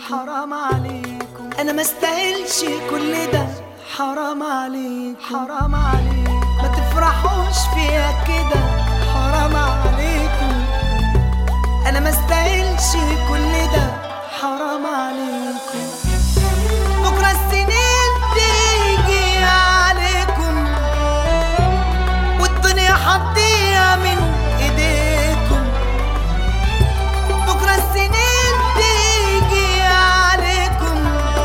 حرام عليكم انا ما استاهلش كل ده حرام عليك حرام عليك ما تفرحوش فيها كده حرام عليكم انا ما استاهلش كل ده حرام عليكم بكره السنين تيجي عليكم والدنيا هتضيع من ايديكم بكره السنين تيجي عليكم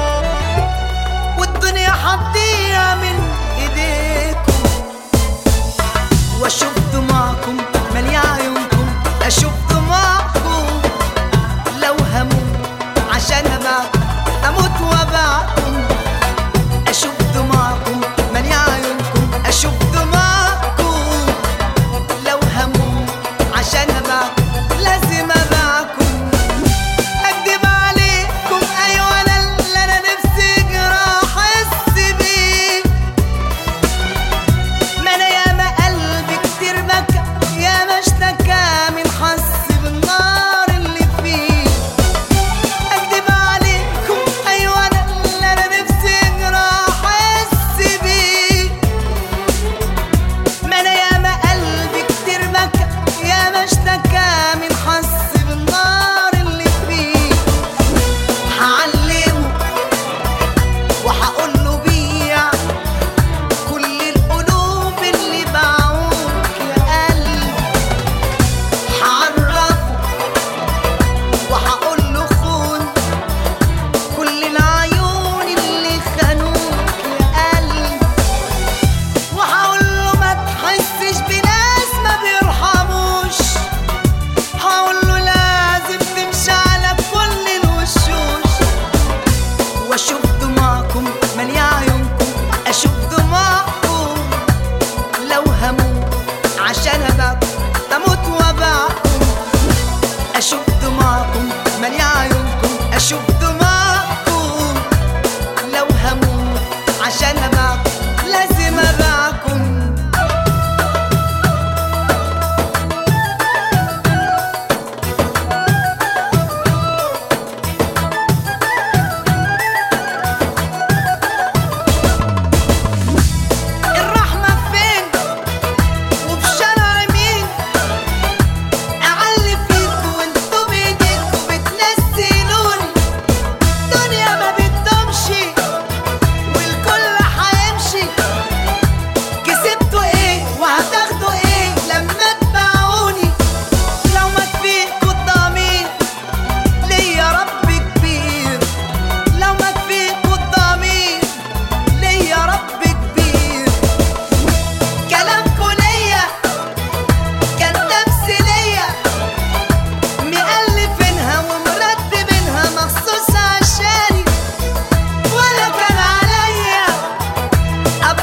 والدنيا هتضيع من ايديكم واشوف دموعكم مالية عيونكم اشوف دموعكم لو هموت عشان ابعكم اموت وابعكم اشوف دموعكم مالية عيونكم اشوف دموعكم لو هموت عشان ابعكم لازم ابعكم اكدب عليكم ايوه انا اللي انا نفسي اجرى احس بيه ما انا ياما قلبي كتير بكى ياما اشتكى من حس بالنار اللي فيه اكدب عليكم ايوه انا اللي انا نفسي اجرى احس بيه ما انا ياما قلبي كتير بكى ياما اشتكى من حس بالنار اللي فيه هعلمه وهقول له بيع كل القلوب اللي باعوك يا قلبي هعرفه وهقول له خون كل العيون اللي خانوك يا قلبي وهقول له ما تحسش بناس ما بيرحموش هقول له لازم تمشي على كل الوشوش واشوف دموعكم مالية عيونكم اشوف دموعكم لو هموت عشان ابعكم اموت وابعكم اشوف دموعكم مالية عيونكم اشوف دموعكم لو هموت عشان ابعكم لازم ابعكم الرحمة فين وفي شارع مين أعلي فيكوا وانتوا بإيديكوا بتنزلوني دنيا ما بتدومشي والكل هيمشي كسبتوا ايه وهتاخدوا ايه لما تباعوني لو مات فيكوا الضمير ليا رب كبير لو مات فيكوا الضمير ليا رب كبير كلامكوا ليا كان تمثيلية مألفينها ومرتبينها مخصوص عشاني ولا كان عليا